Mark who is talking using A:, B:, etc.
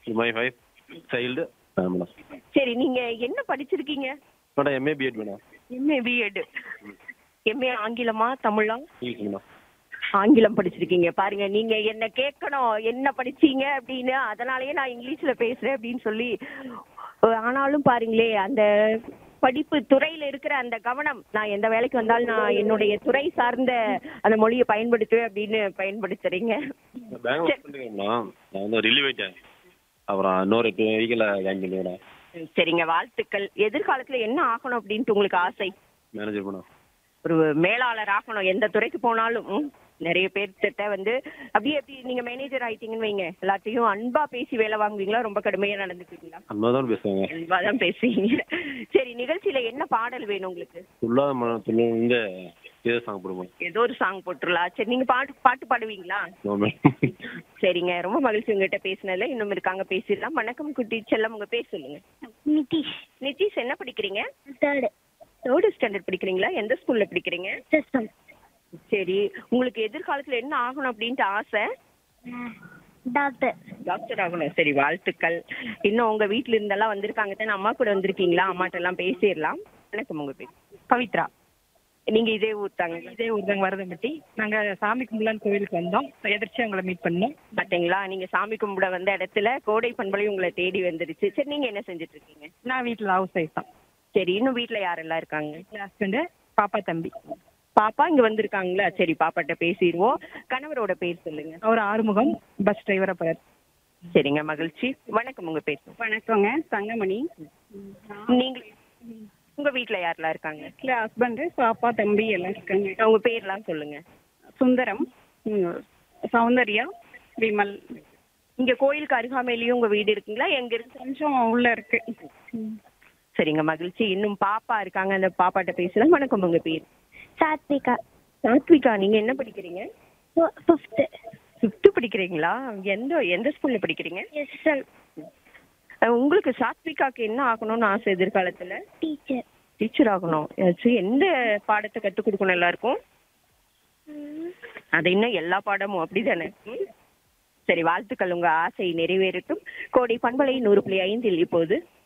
A: My wife child madam
B: சரி நீங்க என்ன படிச்சிருக்கீங்க
A: madam M A B Ed madam
B: M A B Ed M A ஆங்கிலமா தமிழா
A: இங்கிலீஷ் மேடம்
B: ஆங்கிலம் படிச்சிருக்கீங்க பாருங்க நீங்க என்ன கேட்கணும் என்ன படிச்சீங்க அப்படின்னு அதனாலயே நான் இங்கிலீஷ்ல பேசுறேன் அப்படின்னு சொல்லி அஹ் ஆனாலும் பாருங்களே அந்த படிப்பு துறையில இருக்கிற அந்த கவனம் நான் எந்த வேலைக்கு வந்தாலும் நான் என்னுடைய துறை சார்ந்த அந்த மொழியை பயன்படுத்துவேன் அப்படின்னு பயன்படுத்துறீங்க
A: பெங்களூர் பண்ணிருக்கேன் மேடம் நான் வந்து ரிலீவ் ஆயிட்டேன் அப்புறம் இன்னொரு டூ வீக்கில் ஜாயின் பண்ணிவிடேன்
B: சரிங்க வாழ்த்துக்கள் எதிர்காலத்துல என்ன ஆகணும் அப்படின்ட்டு உங்களுக்கு ஆசை
A: மேனேஜர் மேடம்
B: ஒரு மேலாளர் ஆகணும் எந்த துறைக்கு போனாலும் ம், நிறைய பேர்கிட்ட வந்து அப்படியே எப்படி நீங்க மேனேஜர் ஆயிட்டீங்கன்னு வைங்க எல்லாத்தையும் அன்பா பேசி வேலை வாங்குவீங்களா ரொம்ப கடுமையா நடந்துக்குவீங்களா
A: அன்பா தான் பேசுவாங்க
B: அன்பா தான் பேசுவீங்க சரி நிகழ்ச்சியில என்ன பாடல் வேணும் உங்களுக்கு
A: துள்ளாத மனத்துல இருந்து இதே சாங் போடுவோம்
B: ஏதோ ஒரு சாங் போட்டுடலாம் சரி நீங்க பாட்டு பாட்டு பாடுவீங்களா
A: நோ மேடம்
B: சரிங்க ரொம்ப மகிழ்ச்சி உங்ககிட்ட பேசினதுல இன்னும் இருக்காங்க பேசிடலாம் வணக்கம் குட்டி செல்லம் உங்க பேர் சொல்லுங்க
C: நிதிஷ்
B: நிதிஷ் என்ன படிக்கிறீங்க
C: தேர்டு
B: தேர்டு ஸ்டாண்டர்ட் படிக்கிறீங்களா எந்த ஸ்கூல்ல படிக்கிறீங்க
C: சிஸ்டம்
B: சரி உங்களுக்கு எதிர்காலத்துல என்ன ஆகணும் அப்படின்ட்டு ஆசை
C: டாக்டர்
B: டாக்டர் ஆகணும் சரி வாழ்த்துக்கள் இன்னும் உங்க வீட்ல இருந்தெல்லாம் வந்திருக்காங்க தானே அம்மா கூட வந்திருக்கீங்களா அம்மாட்ட எல்லாம் பேசிடலாம் வணக்கம் உங்க பேர்
D: பவித்ரா
B: நீங்க இதே ஊர் தாங்க
D: இதே ஊர் தாங்க வரதம்பட்டி நாங்க சாமி கும்பலான் கோவிலுக்கு வந்தோம் எதிர்த்து உங்களை மீட் பண்ணோம்
B: பாத்தீங்களா நீங்க சாமி கும்பிட வந்த இடத்துல கோடை பண்பலை உங்களை தேடி வந்துருச்சு சரி நீங்க என்ன செஞ்சுட்டு இருக்கீங்க
D: நான் வீட்டில் ஹவுஸ் ஒய்ஃப் தான்
B: சரி இன்னும் வீட்ல யாரெல்லாம் இருக்காங்க
D: ஹஸ்பண்டு பாப்பா தம்பி
B: பாப்பா இங்க வந்திருக்காங்களா சரி பாப்பாட்ட பேசிடுவோம் கணவரோட பேர் சொல்லுங்க
D: அவர் ஆறுமுகம் பஸ் டிரைவரா போறார்
B: சரிங்க மகிழ்ச்சி வணக்கம் உங்க பேர் சொல்லுங்க.
D: வணக்கங்க தங்கமணி
B: நீங்க உங்க வீட்ல யாரெல்லாம் இருக்காங்க
D: வீட்டில் ஹஸ்பண்டு பாப்பா தம்பி எல்லாம் இருக்காங்க
B: உங்க பேர்லாம் சொல்லுங்க
D: சுந்தரம் ம், சௌந்தர்யா விமல்
B: இங்க கோயிலுக்கு அருகாமையிலயும் உங்க வீடு இருக்குங்களா எங்க இருக்கு
D: கொஞ்சம் உள்ள இருக்கு
B: சரிங்க மகிழ்ச்சி இன்னும் பாப்பா இருக்காங்க அந்த பாப்பாட்ட பேசலாம் வணக்கம் உங்க பேர்
C: சாத்விகா
B: சாத்விகா நீங்க என்ன படிக்கிறீங்க
C: ஃபிஃப்த்து
B: ஃபிஃப்த்து படிக்கிறீங்களா எந்த எந்த ஸ்கூல்ல படிக்கிறீங்க
C: எஸ்எல்
B: அஹ் உங்களுக்கு சாத்விகாக்கு என்ன ஆகணும்னு ஆசை எதிர்காலத்துல
C: டீச்சர்
B: டீச்சர் ஆகணும் சரி எந்த பாடத்தை கற்றுக் கொடுக்கணும் எல்லாருக்கும் அது இன்னும் எல்லா பாடமும் அப்படிதானே ம்? சரி வாழ்த்துக்கள் உங்க ஆசை நிறைவேறட்டும் கோடை பண்பலை நூறு புள்ளி ஐந்தில் இப்போது